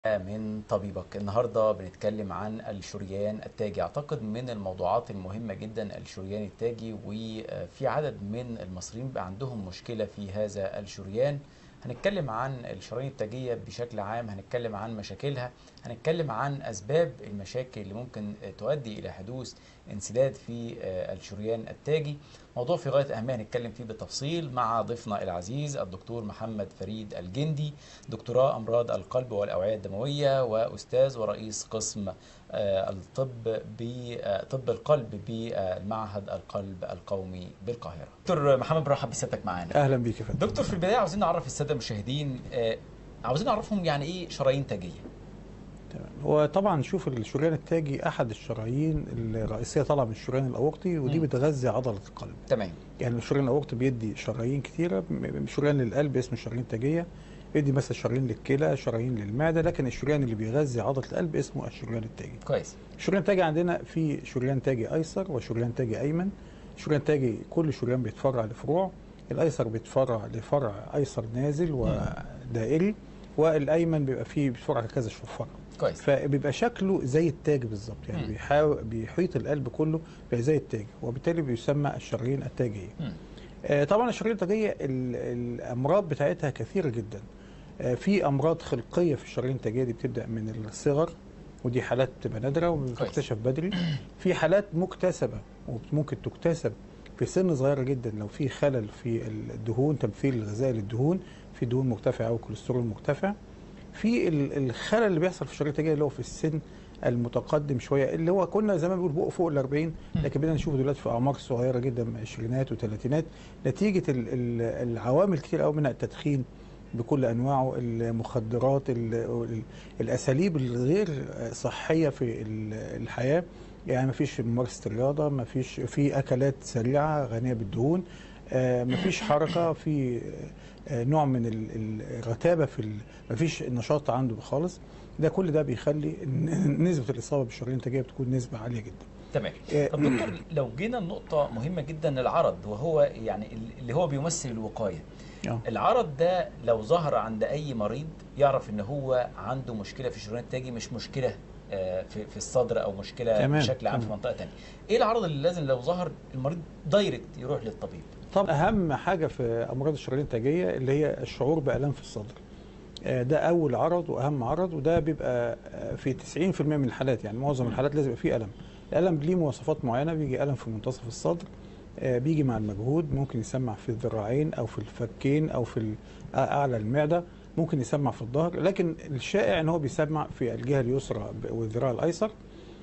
من طبيبك النهاردة بنتكلم عن الشريان التاجي أعتقد من الموضوعات المهمة جدا الشريان التاجي وفي عدد من المصريين بقى عندهم مشكلة في هذا الشريان هنتكلم عن الشرايين التاجية بشكل عام هنتكلم عن مشاكلها هنتكلم عن أسباب المشاكل اللي ممكن تؤدي إلى حدوث انسداد في الشريان التاجي موضوع في غاية أهمية هنتكلم فيه بالتفصيل مع ضيفنا العزيز الدكتور محمد فريد الجندي دكتوراه أمراض القلب والأوعية الدموية وأستاذ ورئيس قسم الطب بطب القلب بمعهد القلب القومي بالقاهرة دكتور محمد برحب بسيادتك معانا اهلا بيك يا فندم دكتور في البداية عاوزين نعرف السادة المشاهدين عاوزين نعرفهم يعني إيه شرايين تاجية تمام هو طبعا شوف الشريان التاجي احد الشرايين الرئيسيه طالعه من الشريان الاورطي ودي مم. بتغذي عضله القلب تمام يعني الشريان الاورطي بيدي شرايين كتيره م- شريان للقلب اسمه شرايين تاجيه بيدي مثلا شرايين للكلى شرايين للمعده لكن الشريان اللي بيغذي عضله القلب اسمه الشريان التاجي كويس الشريان التاجي عندنا في شريان تاجي ايسر وشريان تاجي ايمن شريان تاجي كل شريان بيتفرع لفروع الايسر بيتفرع لفرع ايسر نازل ودائري والايمن بيبقى فيه بيتفرع لكذا فرع كويس فبيبقى شكله زي التاج بالظبط يعني مم. بيحاول بيحيط القلب كله بيبقى زي التاج وبالتالي بيسمى الشرايين التاجيه مم. آه، طبعا الشرايين التاجيه ال- الامراض بتاعتها كثيره جدا آه، في امراض خلقيه في الشرايين التاجيه دي بتبدا من الصغر ودي حالات بتبقى نادره وبتكتشف بدري في حالات مكتسبه وممكن تكتسب في سن صغيره جدا لو في خلل في الدهون تمثيل الغذائي للدهون في دهون مرتفعه او كوليسترول مرتفع في ال- الخلل اللي بيحصل في الشرايين التاجيه اللي هو في السن المتقدم شويه اللي هو كنا زمان بنقول فوق فوق ال 40 لكن بدنا نشوفه دلوقتي في اعمار صغيره جدا من عشرينات وثلاثينات نتيجه ال- ال- العوامل كتير قوي منها التدخين بكل انواعه المخدرات ال- ال- الاساليب الغير صحيه في ال- الحياه يعني ما فيش ممارسه الرياضه ما فيش في اكلات سريعه غنيه بالدهون ما فيش حركه في آه، نوع من ال- الرتابه في ال- ما فيش نشاط عنده خالص ده كل ده بيخلي إن نسبه الاصابه بالشرايين التاجيه بتكون نسبه عاليه جدا تمام آه، طب دكتور لو جينا لنقطة مهمة جدا العرض وهو يعني اللي هو بيمثل الوقاية آه. العرض ده لو ظهر عند أي مريض يعرف إن هو عنده مشكلة في الشريان التاجي مش مشكلة آه، في في الصدر أو مشكلة تمام، بشكل عام في تمام. منطقة تانية إيه العرض اللي لازم لو ظهر المريض دايركت يروح للطبيب طب اهم حاجه في امراض الشرايين التاجيه اللي هي الشعور بالام في الصدر آه، ده اول عرض واهم عرض وده بيبقى آه، في 90% من الحالات يعني معظم الحالات لازم يبقى فيه الم الالم ليه مواصفات معينه بيجي الم في منتصف الصدر آه، بيجي مع المجهود ممكن يسمع في الذراعين او في الفكين او في ال- اعلى المعده ممكن يسمع في الظهر لكن الشائع ان هو بيسمع في الجهه اليسرى والذراع الايسر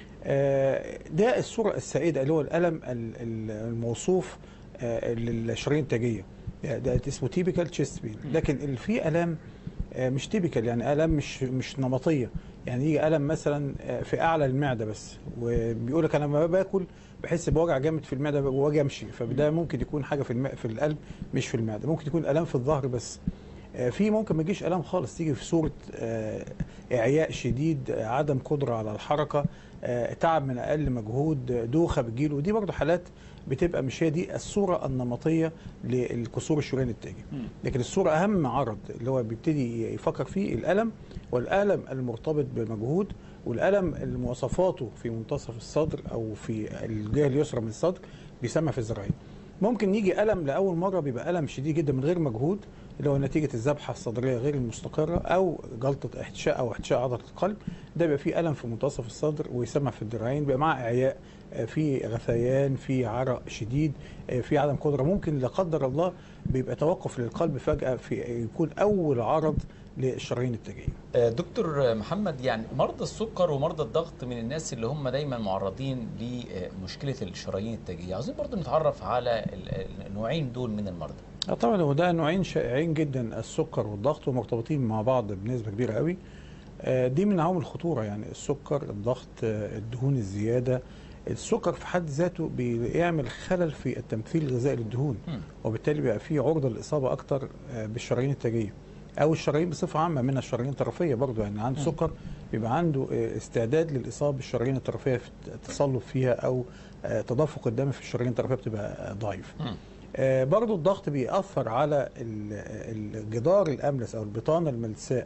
آه، ده الصوره السائده اللي هو الالم ال- ال- الموصوف آه، للشرايين التاجيه ده ده اسمه تيبيكال تشيست بين لكن اللي فيه الام آه، مش تيبيكال يعني الام مش مش نمطيه يعني يجي الم مثلا آه، في اعلى المعده بس وبيقول لك انا لما باكل بحس بوجع جامد في المعده واجي امشي فده ممكن يكون حاجه في الم... في القلب مش في المعده ممكن يكون الام في الظهر بس آه، في ممكن ما يجيش الام خالص تيجي في صوره آه، اعياء شديد آه، عدم قدره على الحركه آه، تعب من اقل مجهود آه، دوخه بتجيله ودي برضه حالات بتبقى مش هي دي الصوره النمطيه للكسور الشريان التاجي لكن الصوره اهم عرض اللي هو بيبتدي يفكر فيه الالم والالم المرتبط بمجهود والالم اللي مواصفاته في منتصف الصدر او في الجهه اليسرى من الصدر بيسمى في الذراعين ممكن يجي الم لاول مره بيبقى الم شديد جدا من غير مجهود اللي هو نتيجه الذبحه الصدريه غير المستقره او جلطه احتشاء او احتشاء عضله القلب ده بيبقى فيه الم في منتصف الصدر ويسمع في الذراعين بيبقى مع اعياء آه، في غثيان في عرق شديد آه، في عدم قدره ممكن لا قدر الله بيبقى توقف للقلب فجاه في يكون اول عرض للشرايين التاجيه آه، دكتور محمد يعني مرضى السكر ومرضى الضغط من الناس اللي هم دايما معرضين لمشكلة الشرايين التاجية عاوزين برضو نتعرف على ال- النوعين دول من المرضى اه طبعا هو ده نوعين شائعين جدا السكر والضغط ومرتبطين مع بعض بنسبه كبيره قوي آه، دي من عوامل الخطوره يعني السكر الضغط آه، الدهون الزياده السكر في حد ذاته بيعمل خلل في التمثيل الغذائي للدهون مم. وبالتالي بيبقى فيه عرضه للاصابه اكتر آه، بالشرايين التاجيه او الشرايين بصفه عامه منها الشرايين الطرفيه برضو يعني عنده مم. سكر بيبقى عنده آه، استعداد للاصابه بالشرايين الطرفيه في التصلب فيها او آه، تدفق الدم في الشرايين الطرفيه بتبقى آه، ضعيف مم. آه، برضو الضغط بيأثر على ال- الجدار الأملس أو البطانة الملساء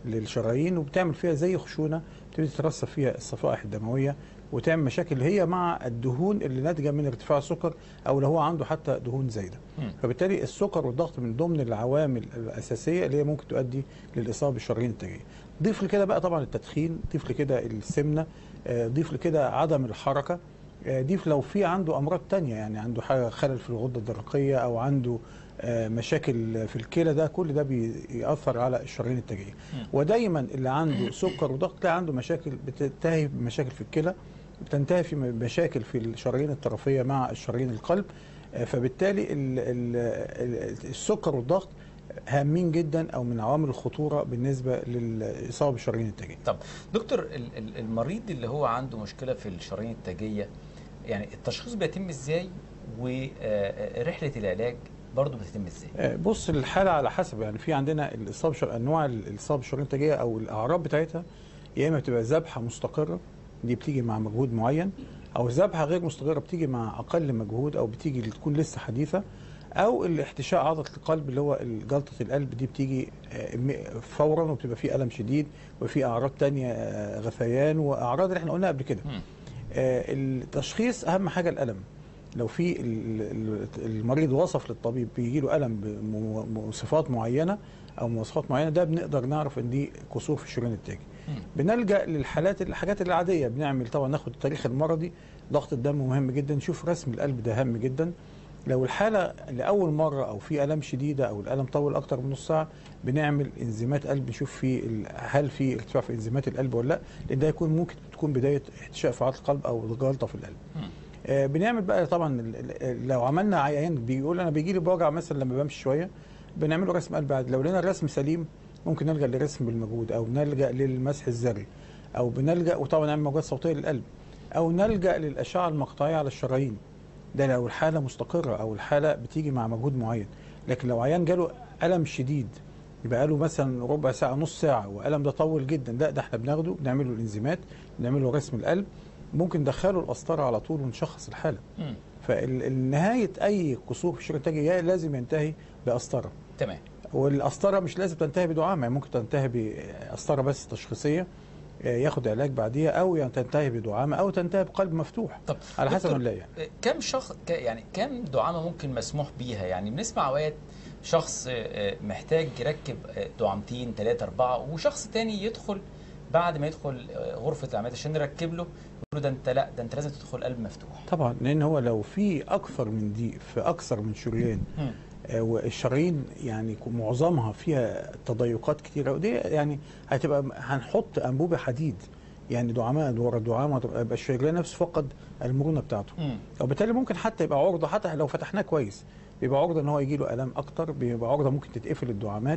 للشرايين وبتعمل فيها زي خشونه بتبتدي تترسب فيها الصفائح الدمويه وتعمل مشاكل هي مع الدهون اللي ناتجه من ارتفاع السكر او لو هو عنده حتى دهون زايده مم. فبالتالي السكر والضغط من ضمن العوامل الاساسيه اللي هي ممكن تؤدي للاصابه بالشرايين التاجيه ضيف لكده بقى طبعا التدخين ضيف لكده السمنه آه، ضيف لكده عدم الحركه آه، ضيف لو في عنده امراض تانية يعني عنده حاجه خلل في الغده الدرقيه او عنده آه، مشاكل في الكلى ده كل ده بيأثر على الشرايين التاجيه مم. ودايما اللي عنده سكر وضغط تلاقي عنده مشاكل بتنتهي بمشاكل في الكلى بتنتهي في مشاكل في الشرايين الطرفيه مع الشرايين القلب آه، فبالتالي ال- ال- ال- السكر والضغط هامين جدا او من عوامل الخطوره بالنسبه للاصابه بالشرايين التاجيه طب دكتور ال- ال- المريض اللي هو عنده مشكله في الشرايين التاجيه يعني التشخيص بيتم ازاي ورحله العلاج برضه بتتم ازاي آه، بص الحاله على حسب يعني في عندنا الاصابه شر... انواع الاصابه بالشرايين التاجيه او الاعراض بتاعتها يا اما بتبقى ذبحه مستقره دي بتيجي مع مجهود معين او ذبحه غير مستقره بتيجي مع اقل مجهود او بتيجي تكون لسه حديثه او الاحتشاء عضله القلب اللي هو جلطه القلب دي بتيجي آه، م- فورا وبتبقى فيه الم شديد وفي اعراض تانية آه، غثيان واعراض اللي احنا قلناها قبل كده مم. آه، التشخيص اهم حاجه الالم لو في ال- ال- المريض وصف للطبيب بيجي له الم بمواصفات معينه او مواصفات معينه ده بنقدر نعرف ان دي كسور في الشريان التاجي مم. بنلجا للحالات الحاجات العاديه بنعمل طبعا ناخد التاريخ المرضي ضغط الدم مهم جدا نشوف رسم القلب ده هام جدا لو الحاله لاول مره او في الام شديده او الالم طول اكتر من نص ساعه بنعمل انزيمات قلب نشوف في ال- هل في ارتفاع في انزيمات القلب ولا لا لان ده يكون ممكن تكون بدايه احتشاء في عضله القلب او جلطه في القلب مم. آه، بنعمل بقى طبعا ال- ال- لو عملنا عيان بيقول انا بيجي لي بوجع مثلا لما بمشي شويه بنعمل له رسم قلب عادي لو لقينا الرسم سليم ممكن نلجا للرسم بالمجهود او نلجا للمسح الذري او بنلجا وطبعا نعمل موجات صوتيه للقلب او نلجا للاشعه المقطعيه على الشرايين ده لو الحاله مستقره او الحاله بتيجي مع مجهود معين لكن لو عيان جاله الم شديد يبقى له مثلا ربع ساعه نص ساعه والم ده طول جدا لا ده احنا بناخده بنعمل له الانزيمات بنعمل له رسم القلب ممكن ندخله القسطره على طول ونشخص الحاله مم. فنهايه اي كسور في الشريان التاجي يا لازم ينتهي بقسطره تمام والقسطره مش لازم تنتهي بدعامه يعني ممكن تنتهي بقسطره بس تشخيصيه آه، ياخد علاج بعديها او يعني تنتهي بدعامه او تنتهي بقلب مفتوح طب على حسب دكتور، ما نلاقي يعني. كم شخص ك- يعني كم دعامه ممكن مسموح بيها يعني بنسمع اوقات شخص آه، محتاج يركب آه، دعامتين ثلاثه اربعه وشخص تاني يدخل بعد ما يدخل آه، غرفه العمليات عشان نركب له يقول له ده انت لا ده انت لازم تدخل قلب مفتوح طبعا لان هو لو في اكثر من دي في اكثر من شريان مم. آه، والشرايين يعني يكون معظمها فيها تضيقات كتيره ودي يعني هتبقى هنحط انبوبه حديد يعني دعامات ورا دعامه يبقى الشريان نفسه فقد المرونه بتاعته مم. وبالتالي ممكن حتى يبقى عرضه حتى لو فتحناه كويس بيبقى عرضه ان هو يجي له الام اكتر بيبقى عرضه ممكن تتقفل الدعامات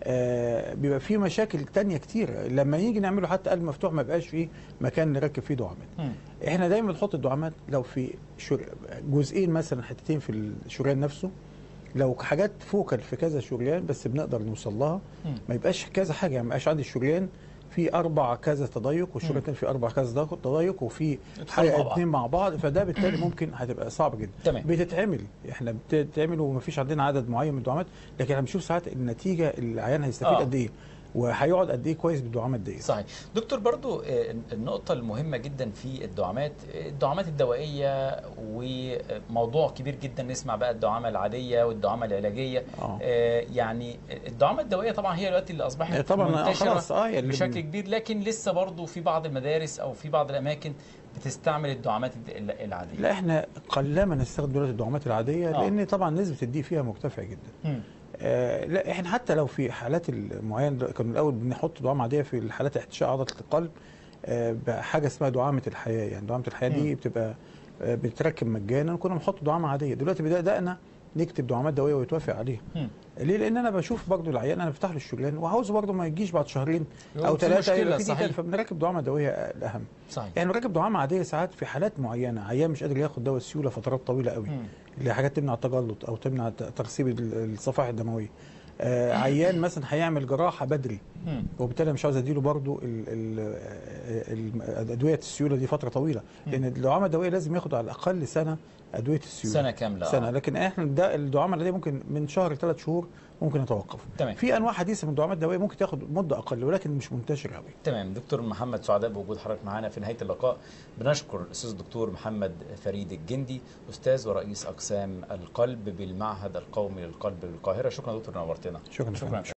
آه بيبقى في مشاكل تانية كتير لما يجي نعمله حتى قلب مفتوح ما يبقاش فيه مكان نركب فيه دعامات مم. احنا دايما بنحط الدعامات لو في شر... جزئين مثلا حتتين في الشريان نفسه لو حاجات فوكال في كذا شريان بس بنقدر نوصل لها مم. ما يبقاش كذا حاجه يعني ما يبقاش عندي الشريان في اربع كذا تضيق والشريان التاني في اربع كذا تضيق وفي يدخلوا مع حاجه بعض. اتنين مع بعض فده بالتالي ممكن هتبقى صعب جدا تمام. بتتعمل احنا بتتعمل ومفيش عندنا عدد معين من الدعامات لكن احنا بنشوف ساعات النتيجه العيان هيستفيد آه. قد ايه وهيقعد قد ايه كويس بالدعامات دي صحيح دكتور برضو آه، النقطة المهمة جدا في الدعامات آه، الدعامات الدوائية وموضوع كبير جدا نسمع بقى الدعامة العادية والدعامة العلاجية آه. آه، يعني الدعامة الدوائية طبعا هي دلوقتي اللي آه، أصبحت طبعا آه، منتشرة خلاص اه يعني بشكل كبير لكن لسه برضو في بعض المدارس أو في بعض الأماكن بتستعمل الدعامات الد- العادية لا احنا قلما نستخدم دلوقتي الدعامات العاديه آه. لان طبعا نسبه الدي فيها مرتفعه جدا مم. آه لا احنا حتى لو في حالات المعينه كانوا الاول بنحط دعامه عاديه في الحالات احتشاء عضله القلب آه بحاجه اسمها دعامه الحياه يعني دعامه الحياه دي مم. بتبقى آه بتركب مجانا كنا بنحط دعامه عاديه دلوقتي بدانا نكتب دعامات دوائيه ويتوافق عليها مم. ليه لان انا بشوف برضو العيان انا بفتح له الشريان وعاوزه برضو ما يجيش بعد شهرين يقول او في ثلاثه مشكلة، يبقى في دي صحيح. تاني، فبنركب دعامه دوائيه الاهم صحيح يعني بنركب دعامه عاديه ساعات في حالات معينه عيان مش قادر ياخد دواء السيوله فترات طويله قوي مم. اللي هي حاجات تمنع التجلط او تمنع ت- ترسيب ال- الصفائح الدمويه آه عيان مثلا هيعمل جراحه بدري مم. وبالتالي مش عاوز اديله برضو ال- ال- ال- ادويه السيوله دي فتره طويله لان الدعامه الدوائيه لازم ياخد على الاقل سنه ادويه السيوله سنة كاملة آه. سنه لكن احنا ده الدعامه العاديه ممكن من شهر لثلاث شهور ممكن يتوقف تمام. في انواع حديثه من الدعامات الدوائيه ممكن تاخد مده اقل ولكن مش منتشره قوي تمام دكتور محمد سعداء بوجود حضرتك معانا في نهايه اللقاء بنشكر الاستاذ الدكتور محمد فريد الجندي استاذ ورئيس اقسام القلب بالمعهد القومي للقلب بالقاهره شكرا دكتور نورتنا شكرا شكرا